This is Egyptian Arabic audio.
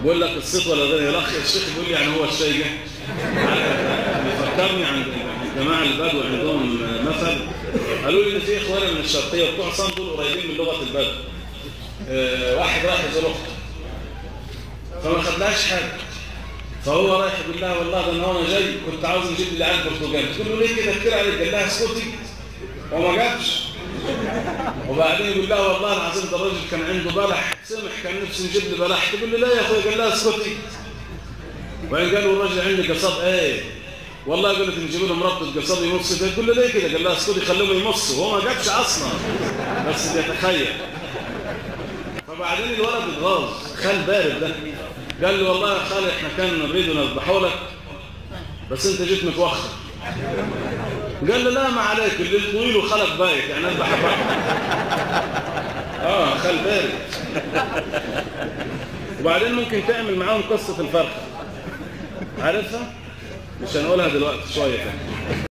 بقول لك الصيت ولا ده الاخ الشيخ بيقول لي يعني هو الشاي جه بيفكرني عند الجماعه البدو عندهم مثل قالوا لي ان في اخواني من الشرقيه بتوع صام دول قريبين من لغه البدو آه، واحد راح يزور اخته فما خدلهاش حاجه فهو رايح يقول لها والله ده انا وانا جاي كنت عاوز نجيب لي عيال برتقال تقول له ليه كده كتير عليك قال لها اسكتي وما جابش وبعدين يقول لها والله العظيم ده الراجل كان عنده بلح سمح كان نفسه نجيب لي بلح تقول له لا يا اخويا قال لها اسكتي وبعدين قالوا الراجل عندي قصاب ايه والله قالت نجيب له مربط قصاب يمص فيه تقول له ليه كده قال لها اسكتي خليهم يمصوا هو ما جابش اصلا بس بيتخيل فبعدين الولد اتغاظ خال بارد ده قال له والله يا خالي احنا كان نريد نذبحه لك بس انت جيت متوخر قال له لا ما عليك اللي طويل وخلق بايت يعني اذبح بحر اه خال بارد وبعدين ممكن تعمل معاهم قصة الفرخة عارفها؟ مش هنقولها دلوقتي شوية تاني